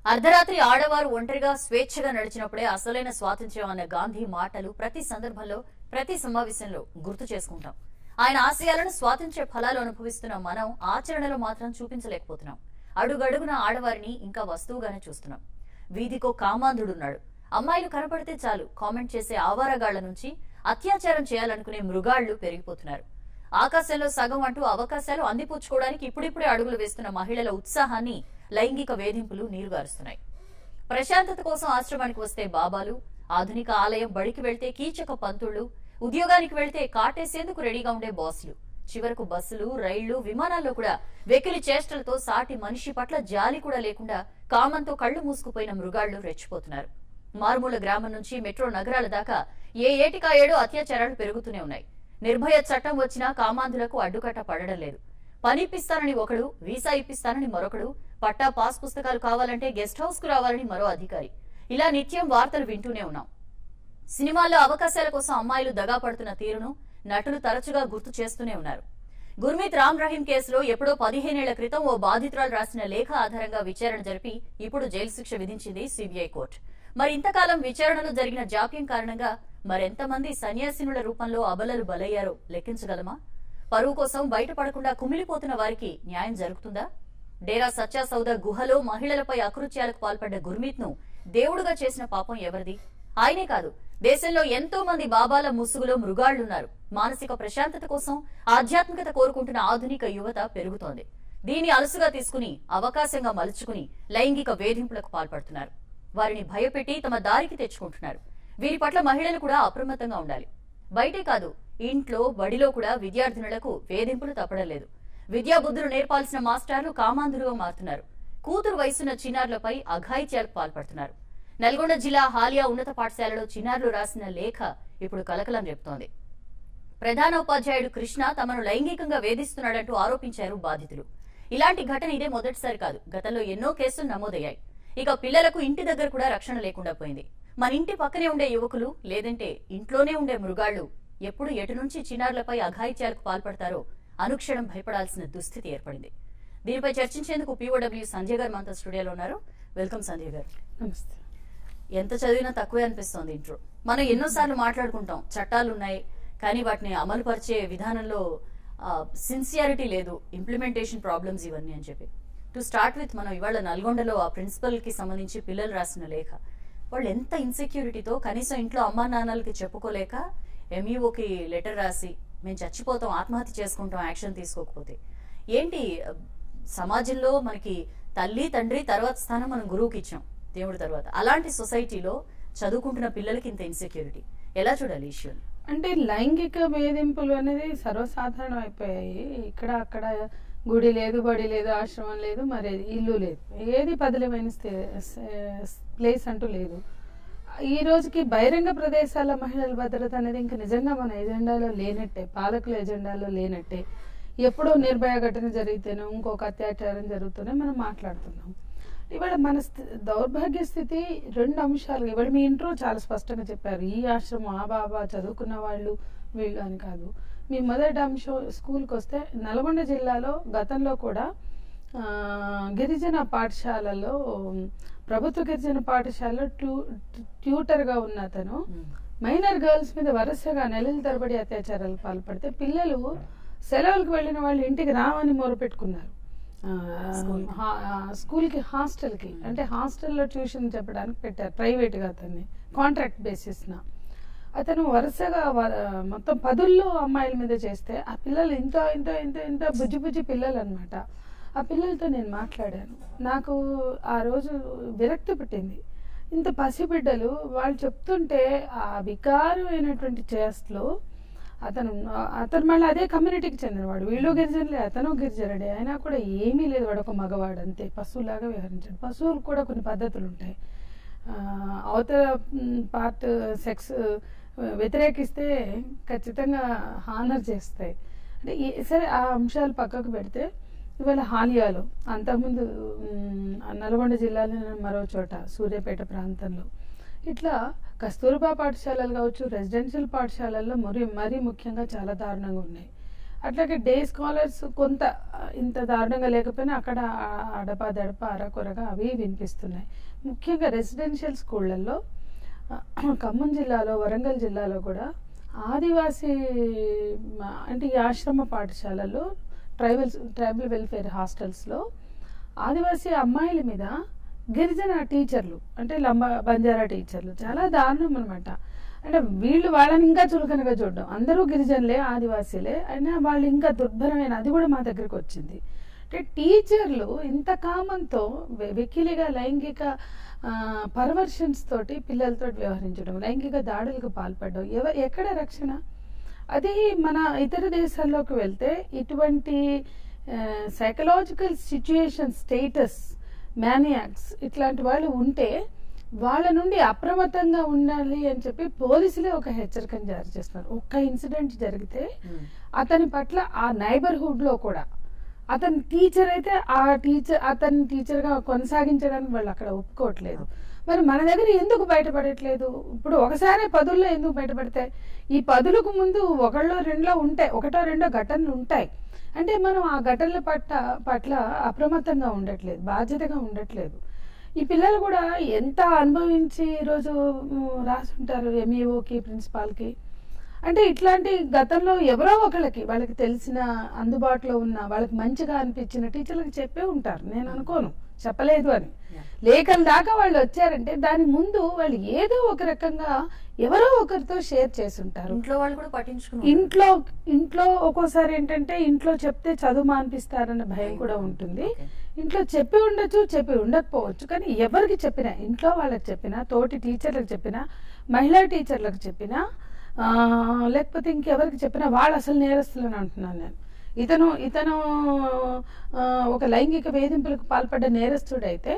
అర్ధరాత్రి ఆడవారు ఒంటరిగా స్వేచ్ఛగా నడిచినప్పుడే అసలైన స్వాతంత్ర్యం అన్న గాంధీ మాటలు ప్రతి సందర్భంలో ప్రతి సమావేశంలో గుర్తు చేసుకుంటాం ఆయన ఆశయాలను స్వాతంత్ర్య ఫలాలు అనుభవిస్తున్న మనం ఆచరణలో మాత్రం చూపించలేకపోతున్నాం అడుగడుగున ఆడవారిని ఇంకా వస్తువుగానే చూస్తున్నాం వీధికో కామాంధుడున్నాడు అమ్మాయిలు కనపడితే చాలు కామెంట్ చేసే ఆవారగాళ్ల నుంచి అత్యాచారం చేయాలనుకునే మృగాళ్లు పెరిగిపోతున్నారు ఆకాశంలో సగం అంటూ అవకాశాలు అందిపుచ్చుకోవడానికి ఇప్పుడిప్పుడే అడుగులు వేస్తున్న మహిళల ఉత్సాహాన్ని లైంగిక వేధింపులు నీరుగారుస్తున్నాయి ప్రశాంతత కోసం ఆశ్రమానికి వస్తే బాబాలు ఆధునిక ఆలయం బడికి వెళ్తే కీచక పంతుళ్లు ఉద్యోగానికి వెళ్తే కాటేసేందుకు రెడీగా ఉండే బాసులు చివరకు బస్సులు రైళ్లు విమానాల్లో కూడా వెకిలి చేష్టలతో సాటి మనిషి పట్ల జాలి కూడా లేకుండా కామంతో కళ్లు మూసుకుపోయిన మృగాళ్లు రెచ్చిపోతున్నారు మారుమూల గ్రామం నుంచి మెట్రో నగరాల దాకా ఏ ఏటికా ఏడో అత్యాచారాలు పెరుగుతూనే ఉన్నాయి నిర్భయ చట్టం వచ్చినా కామాంధులకు అడ్డుకట్ట పడడం లేదు పని ఇప్పిస్తానని ఒకడు వీసా ఇప్పిస్తానని మరొకడు పట్టా పాస్ పుస్తకాలు కావాలంటే గెస్ట్ హౌస్ కు రావాలని మరో అధికారి ఇలా నిత్యం వార్తలు వింటూనే ఉన్నాం సినిమాల్లో అవకాశాల కోసం అమ్మాయిలు దగా పడుతున్న తీరును నటులు తరచుగా గుర్తు చేస్తూనే ఉన్నారు గుర్మీత్ రామ్ రహీం కేసులో ఎప్పుడో పదిహేనేళ్ల క్రితం ఓ బాధితురాలు రాసిన లేఖ ఆధారంగా విచారణ జరిపి ఇప్పుడు జైలు శిక్ష విధించింది సిబిఐ కోర్టు మరి ఇంతకాలం విచారణలో జరిగిన జాప్యం కారణంగా మరెంతమంది సన్యాసినుల రూపంలో అబలలు బలయ్యారో లెక్కించగలమా పరువు కోసం బయటపడకుండా కుమిలిపోతున్న వారికి న్యాయం జరుగుతుందా డేరా సచ్చా సౌద గుహలో మహిళలపై అకృత్యాలకు పాల్పడ్డ గుర్మీత్ ను దేవుడుగా చేసిన పాపం ఎవరిది ఆయనే కాదు దేశంలో ఎంతో మంది బాబాల ముసుగులో మృగాళ్లున్నారు మానసిక ప్రశాంతత కోసం ఆధ్యాత్మికత కోరుకుంటున్న ఆధునిక యువత పెరుగుతోంది దీన్ని అలసుగా తీసుకుని అవకాశంగా మలుచుకుని లైంగిక వేధింపులకు పాల్పడుతున్నారు వారిని భయపెట్టి తమ దారికి తెచ్చుకుంటున్నారు వీరి పట్ల మహిళలు కూడా అప్రమత్తంగా ఉండాలి బయటే కాదు ఇంట్లో బడిలో కూడా విద్యార్థినులకు వేధింపులు తప్పడం లేదు విద్యా బుద్ధులు నేర్పాల్సిన మాస్టర్లు కామాంధులుగా మారుతున్నారు కూతురు వయసున్న చిన్నారులపై అఘాయిత్యాలకు పాల్పడుతున్నారు నల్గొండ జిల్లా హాలియా ఉన్నత పాఠశాలలో చిన్నారులు రాసిన లేఖ ఇప్పుడు కలకలం రేపుతోంది ప్రధాన ఉపాధ్యాయుడు కృష్ణ తమను లైంగికంగా వేధిస్తున్నాడంటూ ఆరోపించారు బాధితులు ఇలాంటి ఘటన ఇదే మొదటిసారి కాదు గతంలో ఎన్నో కేసులు నమోదయ్యాయి ఇక పిల్లలకు ఇంటి దగ్గర కూడా రక్షణ లేకుండా పోయింది మన ఇంటి పక్కనే ఉండే యువకులు లేదంటే ఇంట్లోనే ఉండే మృగాళ్లు ఎప్పుడు ఎటు నుంచి చిన్నారులపై అఘాయిత్యాలకు పాల్పడతారో అనుక్షణం భయపడాల్సిన దుస్థితి ఏర్పడింది దీనిపై చర్చించేందుకు పీఓడబ్ల్యూ సంజయ్ గారు మనతో స్టూడియోలో ఉన్నారు వెల్కమ్ సంజయ్ గారు నమస్తే ఎంత చదివినా తక్కువే అనిపిస్తోంది ఇంట్రో మనం ఎన్నోసార్లు మాట్లాడుకుంటాం చట్టాలు ఉన్నాయి కానీ వాటిని అమలు పరిచే విధానంలో సిన్సియారిటీ లేదు ఇంప్లిమెంటేషన్ ప్రాబ్లమ్స్ ఇవన్నీ అని చెప్పి టు స్టార్ట్ విత్ మనం ఇవాళ నల్గొండలో ఆ ప్రిన్సిపల్ కి సంబంధించి పిల్లలు రాసిన లేఖ వాళ్ళు ఎంత ఇన్సెక్యూరిటీతో కనీసం ఇంట్లో అమ్మా నాన్నలకి చెప్పుకోలేక ఎంఈఓకి లెటర్ రాసి మేము చచ్చిపోతాం ఆత్మహత్య చేసుకుంటాం యాక్షన్ తీసుకోకపోతే ఏంటి ఆ, సమాజంలో మనకి తల్లి తండ్రి తర్వాత స్థానం మనం గురువుకి ఇచ్చాం దేవుడి తర్వాత అలాంటి సొసైటీలో చదువుకుంటున్న పిల్లలకి ఇంత ఇన్సెక్యూరిటీ ఎలా చూడాలి ఇష్యూని అంటే లైంగిక వేధింపులు అనేది సర్వసాధారణం అయిపోయాయి ఇక్కడ అక్కడ గుడి లేదు బడి లేదు ఆశ్రమం లేదు మరి ఇల్లు లేదు ఏది పదిలమైన ప్లేస్ అంటూ లేదు ఈ రోజుకి బహిరంగ ప్రదేశాల మహిళల భద్రత అనేది ఇంకా నిజంగా మన ఎజెండాలో లేనట్టే పాలకుల ఎజెండాలో లేనట్టే ఎప్పుడో నిర్భయ ఘటన జరిగితేనో ఇంకొక అత్యాచారం జరుగుతూనే మనం మాట్లాడుతున్నాం ఇవాళ మన స్థి- దౌర్భాగ్య స్థితి రెండు అంశాలు ఇవాళ మీ ఇంట్రో చాలా స్పష్టంగా చెప్పారు ఈ ఆశ్రమం ఆ బాబా చదువుకున్న వాళ్ళు వీళ్ళు అని కాదు మీ మొదటి అంశం స్కూల్కి వస్తే నల్గొండ జిల్లాలో గతంలో కూడా ఆ, గిరిజన పాఠశాలలో ప్రభుత్వ గిరిజన పాఠశాలలో ట్యూ ట్యూటర్గా ఉన్న అతను మైనర్ గర్ల్స్ మీద వరుసగా నెలల తరబడి అత్యాచారాలు పాల్పడితే పిల్లలు సెలవులకు వెళ్ళిన వాళ్ళు ఇంటికి రామని మొరపెట్టుకున్నారు ఆ, స్కూల్కి. హా- ఆ, స్కూల్కి హాస్టల్కి అంటే హాస్టల్లో ట్యూషన్ చెప్పడానికి పెట్టారు ప్రైవేట్గా అతన్ని కాంట్రాక్ట్ బేసిస్న అతను వరుసగా వ- మొత్తం పదుల్లో అమ్మాయిల మీద చేస్తే ఆ పిల్లలు ఇంత ఇంత ఇంత ఇంత బుజ్జి బుజ్జి పిల్లలు అనమాట ఆ పిల్లలతో నేను మాట్లాడాను నాకు ఆ రోజు విరక్తి పుట్టింది ఇంత పసిబిడ్డలు వాళ్ళు చెప్తుంటే ఆ వికారమైనటువంటి చేస్తలో అతను అతను మళ్ళీ అదే కమ్యూనిటీకి చెందినవాడు వీళ్ళు గిరిజనులే అతను గిరిజనుడే అయినా కూడా ఏమీ లేదు వాడు ఒక మగవాడు అంతే పశువులాగా వ్యవహరించాడు పశువులు కూడా కొన్ని పద్ధతులు ఉంటాయి ఆ, అవతల పార్ట్ సెక్స్ వ్యతిరేకిస్తే ఖచ్చితంగా హానర్ చేస్తాయి అంటే ఈ- సరే ఆ అంశాలు పక్కకు పెడితే ఇవాళ హాలియాలో అంతకుముందు మ్, నల్గొండ జిల్లాలో మరో చోట సూర్యాపేట ప్రాంతంలో ఇట్లా కస్తూర్బా పాఠశాలలు కావచ్చు రెసిడెన్షియల్ పాఠశాలల్లో మరి మరీ ముఖ్యంగా చాలా దారుణంగా ఉన్నాయి అట్లాగే డే స్కాలర్స్ కొంత ఆ, ఇంత దారుణంగా లేకపోయినా అక్కడ ఆ- అడప దడప అరకొరగా అవి వినిపిస్తున్నాయి ముఖ్యంగా రెసిడెన్షియల్ స్కూళ్ళల్లో ఆ, ఖమ్మం జిల్లాలో వరంగల్ జిల్లాలో కూడా ఆదివాసీ మ, అంటే ఈ ఆశ్రమ పాఠశాలల్లో ట్రైబల్ ట్రైబల్ వెల్ఫేర్ హాస్టల్స్లో ఆదివాసీ అమ్మాయిల మీద గిరిజన టీచర్లు అంటే లంబ బంజారా టీచర్లు చాలా దారుణం అనమాట అంటే వీళ్ళు వాళ్ళని ఇంకా చులకనగా చూడడం అందరూ గిరిజనులే ఆదివాసీలే అయినా వాళ్ళు ఇంకా దుర్భరమైన అది కూడా మా దగ్గరికి వచ్చింది అంటే టీచర్లు ఇంత కామంతో వె- వెకిలిగా లైంగిక పర్వర్షన్స్ తోటి పిల్లలతో వ్యవహరించడం లైంగిక దాడులకు పాల్పడడం ఎవ ఎక్కడ రక్షణ అది మన ఇతర దేశాల్లోకి వెళ్తే ఇటువంటి సైకలాజికల్ సిచ్యుయేషన్ స్టేటస్ మ్యానియాక్స్ ఇట్లాంటి వాళ్ళు ఉంటే వాళ్ళ నుండి అప్రమత్తంగా ఉండాలి అని చెప్పి పోలీసులే ఒక హెచ్చరికను జారీ చేస్తున్నారు ఒక్క ఇన్సిడెంట్ జరిగితే అతని పట్ల ఆ నైబర్హుడ్ లో కూడా అతని టీచర్ అయితే ఆ టీచర్ అతని టీచర్ గా కొనసాగించడానికి వాళ్ళు అక్కడ ఒప్పుకోవట్లేదు మరి మన దగ్గర ఎందుకు బయటపడట్లేదు ఇప్పుడు ఒకసారి పదుల్లో ఎందుకు బయటపడతాయి ఈ పదులకు ముందు ఒకళ్ళో రెండో ఉంటాయి ఒకటో రెండో ఘటనలు ఉంటాయి అంటే మనం ఆ ఘటనల పట్ల పట్ల అప్రమత్తంగా ఉండట్లేదు బాధ్యతగా ఉండట్లేదు ఈ పిల్లలు కూడా ఎంత అనుభవించి ఈరోజు మ్, రాసుంటారు ఎంఈఓకి ప్రిన్సిపాల్కి అంటే ఇట్లాంటి గతంలో ఎవరో ఒకళ్ళకి వాళ్ళకి తెలిసిన అందుబాటులో ఉన్న వాళ్ళకి మంచిగా అనిపించిన టీచర్లకు చెప్పే ఉంటారు నేను అనుకోను చెప్పలేదు అని లేఖల దాకా వాళ్ళు వచ్చారంటే దాని ముందు వాళ్ళు ఏదో ఒక రకంగా ఎవరో ఒకరితో షేర్ చేసి ఉంటారు ఇంట్లో వాళ్ళు కూడా పట్టించుకుని ఇంట్లో ఇంట్లో ఒక్కోసారి ఏంటంటే ఇంట్లో చెప్తే చదువు మానిపిస్తారన్న భయం కూడా ఉంటుంది Okay. ఇంట్లో చెప్పి ఉండొచ్చు చెప్పి ఉండకపోవచ్చు కానీ ఎవరికి చెప్పినా ఇంట్లో వాళ్ళకి చెప్పినా తోటి టీచర్లకు చెప్పినా మహిళా టీచర్లకు చెప్పినా ఆ, లేకపోతే ఇంకెవరికి చెప్పినా వాళ్ళు అసలు నేరస్తులని అంటున్నాను నేను ఇతను ఇతను ఆ, ఒక లైంగిక వేధింపులకు పాల్పడ్డ నేరస్తుడైతే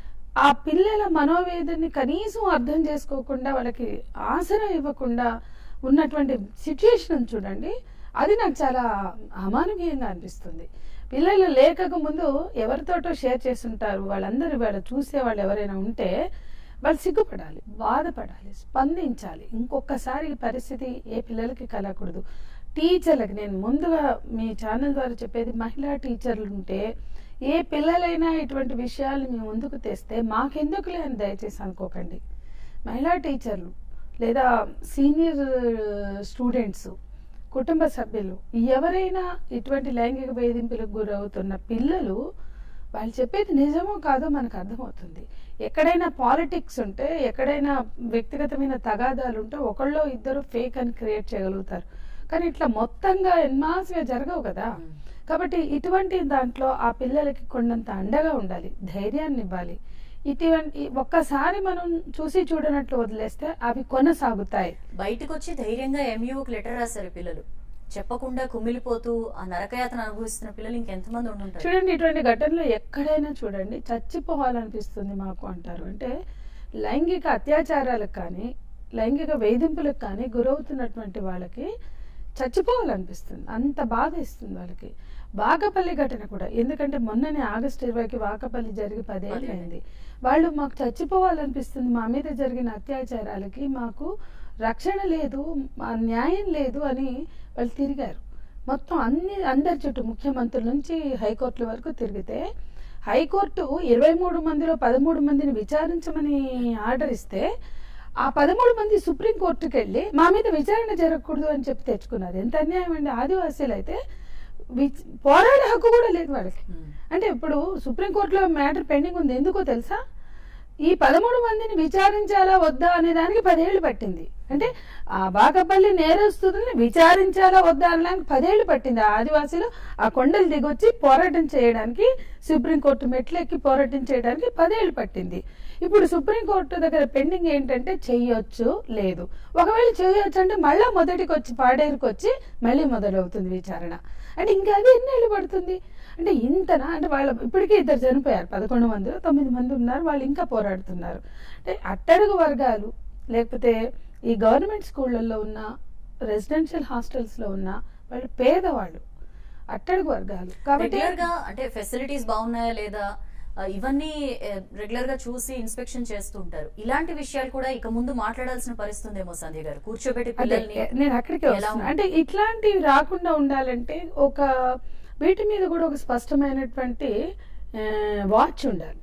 ఆ పిల్లల మనోవేదనని కనీసం అర్థం చేసుకోకుండా వాళ్ళకి ఆసరా ఇవ్వకుండా ఉన్నటువంటి సిచ్యుయేషన్ చూడండి అది నాకు చాలా అమానవీయంగా అనిపిస్తుంది పిల్లలు లేకక ముందు ఎవరితోటో షేర్ చేస్తుంటారు వాళ్ళందరూ వాళ్ళు చూసే వాళ్ళు ఎవరైనా ఉంటే వాళ్ళు సిగ్గుపడాలి బాధపడాలి స్పందించాలి ఇంకొకసారి ఈ పరిస్థితి ఏ పిల్లలకి కలగకూడదు టీచర్లకు నేను ముందుగా మీ ఛానల్ ద్వారా చెప్పేది మహిళా టీచర్లు ఉంటే ఏ పిల్లలైనా ఇటువంటి విషయాలు మీ ముందుకు తెస్తే మాకెందుకులే అని దయచేసి అనుకోకండి మహిళా టీచర్లు లేదా సీనియర్ స్టూడెంట్స్ కుటుంబ సభ్యులు ఎవరైనా ఇటువంటి లైంగిక వేధింపులకు గురవుతున్న పిల్లలు వాళ్ళు చెప్పేది నిజమో కాదో మనకు అర్థమవుతుంది ఎక్కడైనా పాలిటిక్స్ ఉంటే ఎక్కడైనా వ్యక్తిగతమైన తగాదాలు ఉంటే ఒకళ్ళో ఇద్దరు ఫేక్ అని క్రియేట్ చేయగలుగుతారు కానీ ఇట్లా మొత్తంగా ఎన్మాస్గా జరగవు కదా కాబట్టి ఇటువంటి దాంట్లో ఆ పిల్లలకి కొండంత అండగా ఉండాలి ధైర్యాన్ని ఇవ్వాలి ఇటువంటి ఒక్కసారి మనం చూసి చూడనట్లు వదిలేస్తే అవి కొనసాగుతాయి బయటకు వచ్చి ధైర్యంగా ఎంయూకి లెటర్ రాశారు పిల్లలు చెప్పకుండా కుమిలిపోతూ ఆ నరకయాతన అనుభవిస్తున్న పిల్లలు ఇంకెంతమంది ఉండుంటారు చూడండి ఇటువంటి ఘటనలు ఎక్కడైనా చూడండి చచ్చిపోవాలనిపిస్తుంది మాకు అంటారు అంటే లైంగిక అత్యాచారాలకు కానీ లైంగిక వేధింపులకు కానీ గురవుతున్నటువంటి వాళ్ళకి చచ్చిపోవాలనిపిస్తుంది అంత బాధ ఇస్తుంది వాళ్ళకి వాకపల్లి ఘటన కూడా ఎందుకంటే మొన్ననే ఆగస్టు ఇరవైకి వాకపల్లి జరిగి పదేళ్ళు అయింది వాళ్ళు మాకు చచ్చిపోవాలనిపిస్తుంది మా మీద జరిగిన అత్యాచారాలకి మాకు రక్షణ లేదు మా న్యాయం లేదు అని వాళ్ళు తిరిగారు మొత్తం అన్ని అందరి చుట్టూ ముఖ్యమంత్రుల నుంచి హైకోర్టుల వరకు తిరిగితే హైకోర్టు ఇరవై మూడు మందిలో పదమూడు మందిని విచారించమని ఆర్డర్ ఇస్తే ఆ పదమూడు మంది సుప్రీంకోర్టుకి వెళ్ళి మా మీద విచారణ జరగకూడదు అని చెప్పి తెచ్చుకున్నారు ఎంత అన్యాయం అండి ఆదివాసీలు అయితే విచ్- పోరాడే హక్కు కూడా లేదు వాళ్ళకి ఉమ్. అంటే ఇప్పుడు సుప్రీంకోర్టులో మ్యాటర్ పెండింగ్ ఉంది ఎందుకో తెలుసా ఈ పదమూడు మందిని విచారించాలా వద్దా అనే దానికి పదేళ్లు పట్టింది అంటే ఆ బాగపల్లి నేరస్తుల్ని విచారించాలా వద్దా అనడానికి పదేళ్లు పట్టింది ఆ ఆదివాసీలు ఆ కొండలు దిగొచ్చి పోరాటం చేయడానికి సుప్రీంకోర్టు మెట్లు ఎక్కి పోరాటం చేయడానికి పదేళ్లు పట్టింది ఇప్పుడు సుప్రీంకోర్టు దగ్గర పెండింగ్ ఏంటంటే చెయ్యొచ్చు లేదు ఒకవేళ చేయొచ్చు అంటే మళ్ళా మొదటికి వచ్చి పాడేరుకు వచ్చి మళ్ళీ మొదలవుతుంది విచారణ అంటే ఇంకా అది ఎన్నేళ్ళు పడుతుంది అంటే ఇంతనా అంటే వాళ్ళ ఇప్పటికే ఇద్దరు చనిపోయారు పదకొండు మందిలో తొమ్మిది మంది ఉన్నారు వాళ్ళు ఇంకా పోరాడుతున్నారు అంటే అట్టడుగు వర్గాలు లేకపోతే ఈ గవర్నమెంట్ స్కూళ్ళల్లో ఉన్న రెసిడెన్షియల్ హాస్టల్స్ లో ఉన్న వాళ్ళు పేదవాళ్ళు అట్టడుగు వర్గాలు కాబట్టి రెగ్యులర్ గా అంటే ఫెసిలిటీస్ బాగున్నాయా లేదా ఆ, ఇవన్నీ రెగ్యులర్ గా చూసి ఇన్స్పెక్షన్ చేస్తూ ఉంటారు ఇలాంటి విషయాలు కూడా ఇక ముందు మాట్లాడాల్సిన పరిస్థితి ఉందేమో సంధ్య గారు కూర్చోబెట్టి అదే పిల్లల్ని నేను అక్కడికే ఎలా వస్తున్నా ఉంది? అంటే ఇట్లాంటివి రాకుండా ఉండాలంటే ఒక వీటి మీద కూడా ఒక స్పష్టమైనటువంటి వాచ్ ఉండాలి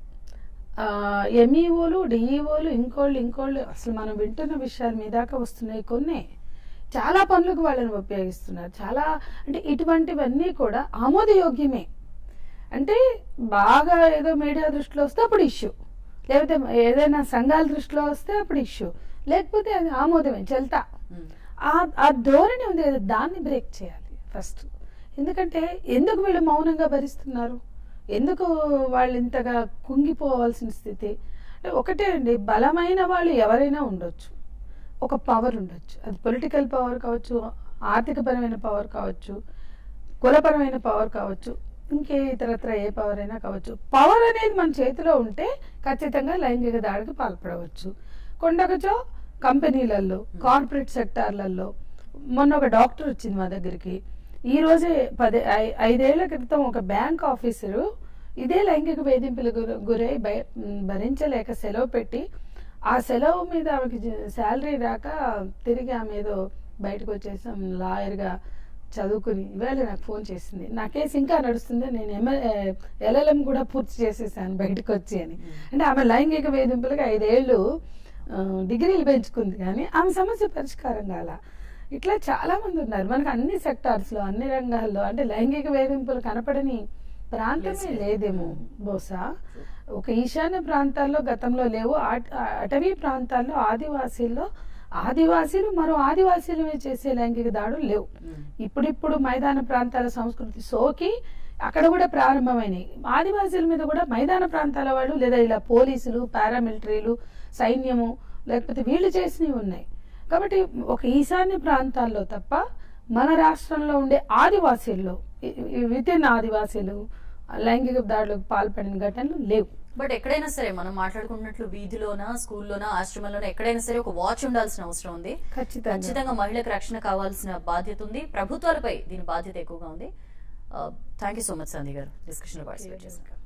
ఎంఈఓలు డిఈఓలు ఇంకోళ్ళు ఇంకోళ్ళు అసలు మనం వింటున్న విషయాలు మీ దాకా వస్తున్నాయి కొన్ని చాలా పనులకు వాళ్ళని ఉపయోగిస్తున్నారు చాలా అంటే ఇటువంటివన్నీ కూడా ఆమోదయోగ్యమే అంటే బాగా ఏదో మీడియా దృష్టిలో వస్తే అప్పుడు ఇష్యూ లేకపోతే ఏదైనా సంఘాల దృష్టిలో వస్తే అప్పుడు ఇష్యూ లేకపోతే అది ఆమోదమే చెల్తా ఉమ్, ఆ- ఆ ధోరణి ఉంది కదా దాన్ని బ్రేక్ చేయాలి ఫస్ట్ ఎందుకంటే ఎందుకు వీళ్ళు మౌనంగా భరిస్తున్నారు ఎందుకు వాళ్ళు ఇంతగా కుంగిపోవాల్సిన స్థితి అంటే ఒకటే అండి బలమైన వాళ్ళు ఎవరైనా ఉండొచ్చు ఒక పవర్ ఉండొచ్చు అది పొలిటికల్ పవర్ కావచ్చు ఆర్థికపరమైన పవర్ కావచ్చు కులపరమైన పవర్ కావచ్చు ఇంకే ఇతరత్ర ఏ పవర్ అయినా కావచ్చు పవర్ అనేది మన చేతిలో ఉంటే ఖచ్చితంగా లైంగిక దాడికి పాల్పడవచ్చు కొండకచో కంపెనీలలో కార్పొరేట్ సెక్టార్లలో మొన్న ఒక డాక్టర్ వచ్చింది మా దగ్గరికి ఈ రోజే పది ఐ- ఐదేళ్ల క్రితం ఒక బ్యాంక్ ఆఫీసరు ఇదే లైంగిక వేధింపులు గుర- గురై భయ- భరించలేక సెలవు పెట్టి ఆ సెలవు మీద ఆమెకి శాలరీ రాక తిరిగి ఆమె ఏదో బయటకు వచ్చేసాం లాయర్గా చదువుకుని ఇవాళ నాకు ఫోన్ చేసింది నా కేసు ఇంకా నడుస్తుంది నేను ఎల్ఎల్ఎం కూడా పూర్తి చేసేసాను బయటకు వచ్చి అని అంటే ఆమె లైంగిక వేధింపులకు ఐదేళ్ళు ఆ, డిగ్రీలు పెంచుకుంది కానీ ఆమె సమస్య పరిష్కారం కాల ఇట్లా చాలా మంది ఉన్నారు మనకు అన్ని సెక్టార్స్ లో అన్ని రంగాల్లో అంటే లైంగిక వేధింపులు కనపడని ప్రాంతమే లేదేమో బహుశా ఒక ఈశాన్య ప్రాంతాల్లో గతంలో లేవు ఆట్- అటవీ ప్రాంతాల్లో ఆదివాసీల్లో ఆదివాసీలు మరో ఆదివాసీలమే చేసే లైంగిక దాడులు లేవు ఉమ్. ఇప్పుడిప్పుడు మైదాన ప్రాంతాల సంస్కృతి సోకి అక్కడ కూడా ప్రారంభమైనాయి ఆదివాసీల మీద కూడా మైదాన ప్రాంతాల వాళ్ళు లేదా ఇలా పోలీసులు పారామిలిటరీలు సైన్యము లేకపోతే వీళ్ళు చేసినవి ఉన్నాయి కాబట్టి ఒక ఈశాన్య ప్రాంతాల్లో తప్ప మన రాష్ట్రంలో ఉండే ఆదివాసీల్లో విత్ ఇన్ ఆదివాసీలు లైంగిక దాడులకు పాల్పడిన ఘటనలు లేవు బట్ ఎక్కడైనా సరే మనం మాట్లాడుకున్నట్లు వీధిలోనా స్కూల్లోనా ఆశ్రమంలోనా ఎక్కడైనా సరే ఒక వాచ్ ఉండాల్సిన అవసరం ఉంది ఖచ్చితంగా ఖచ్చితంగా మహిళలకు రక్షణ కావాల్సిన బాధ్యత ఉంది ప్రభుత్వాలపై దీని బాధ్యత ఎక్కువగా ఉంది థ్యాంక్ యూ సో మచ్ సంధి గారు డిస్కషన్ లో పార్టిసిపేట్ చేశారు